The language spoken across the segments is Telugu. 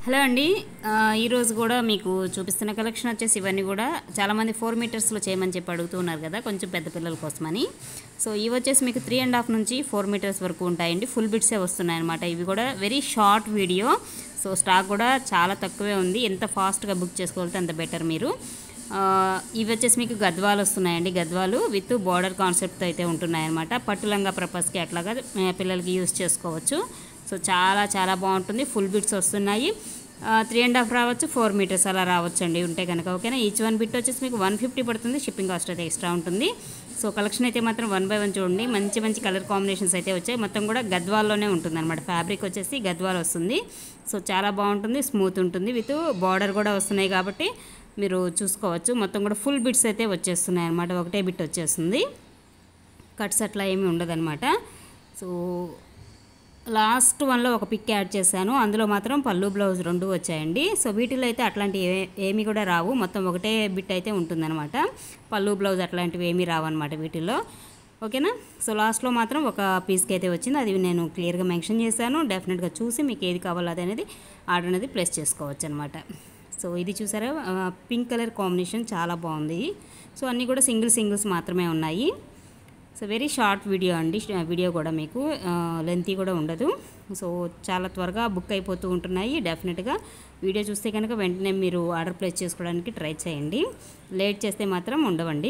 హలో అండి ఆ, ఈరోజు కూడా మీకు చూపిస్తున్న కలెక్షన్ వచ్చేసి ఇవన్నీ కూడా చాలామంది ఫోర్ మీటర్స్లో చేయమని చెప్పి అడుగుతూ ఉన్నారు కదా కొంచెం పెద్ద పిల్లల కోసమని సో ఇవి వచ్చేసి మీకు త్రీ అండ్ హాఫ్ నుంచి ఫోర్ మీటర్స్ వరకు ఉంటాయండి ఫుల్ బిట్సే వస్తున్నాయి అనమాట ఇవి కూడా very short video so stock కూడా చాలా తక్కువే ఉంది ఎంత ఫాస్ట్గా బుక్ చేసుకోగలితే అంత బెటర్ మీరు ఆ, ఇవి వచ్చేసి మీకు గద్వాలు వస్తున్నాయండి గద్వాలు విత్ బార్డర్ కాన్సెప్ట్ అయితే ఉంటున్నాయన్నమాట పట్టులంగా పర్పస్కి అట్లాగా ఆ, పిల్లలకి యూస్ చేసుకోవచ్చు సో చాలా చాలా బాగుంటుంది ఫుల్ బిట్స్ వస్తున్నాయి త్రీ అండ్ హాఫ్ రావచ్చు ఫోర్ మీటర్స్ అలా రావచ్చు అండి ఉంటే కనుక ఓకేనా ఈచ్ వన్ బిట్ వచ్చేసి మీకు వన్ ఫిఫ్టీ పడుతుంది షిప్పింగ్ కాస్ట్ అయితే ఎక్స్ట్రా ఉంటుంది సో కలెక్షన్ అయితే మాత్రం వన్ బై వన్ చూడండి మంచి మంచి కలర్ కాంబినేషన్స్ అయితే వచ్చాయి మొత్తం కూడా గద్వాల్లోనే ఉంటుంది అనమాట ఫ్యాబ్రిక్ వచ్చేసి గద్వాల్ వస్తుంది సో చాలా బాగుంటుంది స్మూత్ ఉంటుంది విత్ బార్డర్ కూడా వస్తున్నాయి కాబట్టి మీరు చూసుకోవచ్చు మొత్తం కూడా ఫుల్ బిట్స్ అయితే వచ్చేస్తున్నాయి అనమాట ఒకటే బిట్ వచ్చేస్తుంది కట్స్ అట్లా ఏమీ ఉండదన్నమాట సో లాస్ట్ వన్లో ఒక పిక్ యాడ్ చేశాను అందులో మాత్రం పళ్ళు బ్లౌజ్ రెండు వచ్చాయండి సో వీటిలో అయితే అట్లాంటివి ఏ- ఏమీ కూడా రావు మొత్తం ఒకటే బిట్ అయితే ఉంటుందన్నమాట పళ్ళు బ్లౌజ్ అట్లాంటివి ఏమీ రావు అనమాట వీటిల్లో ఓకేనా సో లాస్ట్లో మాత్రం ఒక పీస్కి అయితే వచ్చింది అది నేను క్లియర్గా మెన్షన్ చేశాను డెఫినెట్గా చూసి మీకు ఏది కావాలో అది అనేది ఆర్డర్ అనేది ప్లేస్ చేసుకోవచ్చు అనమాట సో ఇది చూసారా ఆ, పింక్ కలర్ కాంబినేషన్ చాలా బాగుంది సో అన్నీ కూడా సింగిల్ సింగిల్స్ మాత్రమే ఉన్నాయి సో వెరీ షార్ట్ వీడియో అండి ష- వీడియో కూడా మీకు లెంతీ కూడా ఉండదు సో చాలా త్వరగా బుక్ అయిపోతూ ఉంటున్నాయి డెఫినెట్గా వీడియో చూస్తే కనుక వెంటనే మీరు ఆర్డర్ ప్లేస్ చేసుకోవడానికి ట్రై చేయండి లేట్ చేస్తే మాత్రం ఉండవండి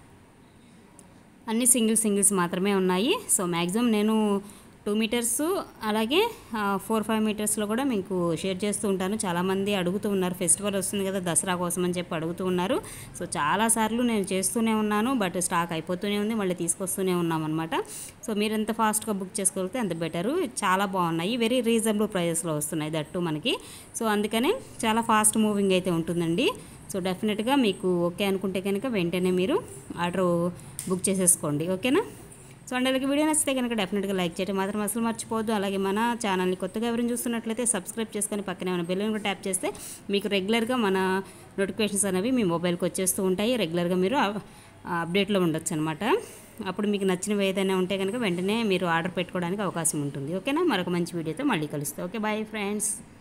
అన్ని సింగిల్ సింగిల్స్ మాత్రమే ఉన్నాయి సో మ్యాక్సిమం నేను టూ మీటర్స్ అలాగే ఫోర్ ఫైవ్ మీటర్స్లో కూడా మీకు షేర్ చేస్తూ ఉంటాను చాలామంది అడుగుతూ ఉన్నారు ఫెస్టివల్ వస్తుంది కదా దసరా కోసం అని చెప్పి అడుగుతూ ఉన్నారు సో చాలాసార్లు నేను చేస్తూనే ఉన్నాను బట్ స్టాక్ అయిపోతూనే ఉంది మళ్ళీ తీసుకొస్తూనే ఉన్నాం అనమాట సో మీరు ఎంత ఫాస్ట్గా బుక్ చేసుకోగలిగితే అంత బెటరు చాలా బాగున్నాయి వెరీ రీజనబుల్ ప్రైజెస్లో వస్తున్నాయి దట్టు మనకి సో అందుకనే చాలా ఫాస్ట్ మూవింగ్ అయితే ఉంటుందండి సో డెఫినెట్గా మీకు ఓకే అనుకుంటే కనుక వెంటనే మీరు ఆర్డర్ బుక్ చేసేసుకోండి ఓకేనా సో అండ్ అలాగే వీడియో నచ్చితే కనుక డెఫినెట్గా లైక్ చేయడం మాత్రం అసలు మర్చిపోవద్దు అలాగే మన ఛానల్ని కొత్తగా ఎవరైనా చూస్తున్నట్లయితే సబ్స్క్రైబ్ చేసుకొని పక్కనే ఉన్న బెల్ కూడా ట్యాప్ చేస్తే మీకు రెగ్యులర్గా మన నోటిఫికేషన్స్ అనేవి మీ మొబైల్కి వచ్చేస్తూ ఉంటాయి రెగ్యులర్గా మీరు అప్- అప్డేట్లో ఉండొచ్చు అనమాట అప్పుడు మీకు నచ్చినవి ఏదైనా ఉంటే కనుక వెంటనే మీరు ఆర్డర్ పెట్టుకోవడానికి అవకాశం ఉంటుంది ఓకేనా మరొక మంచి వీడియోతో మళ్ళీ కలుస్తాం ఓకే బాయ్ ఫ్రెండ్స్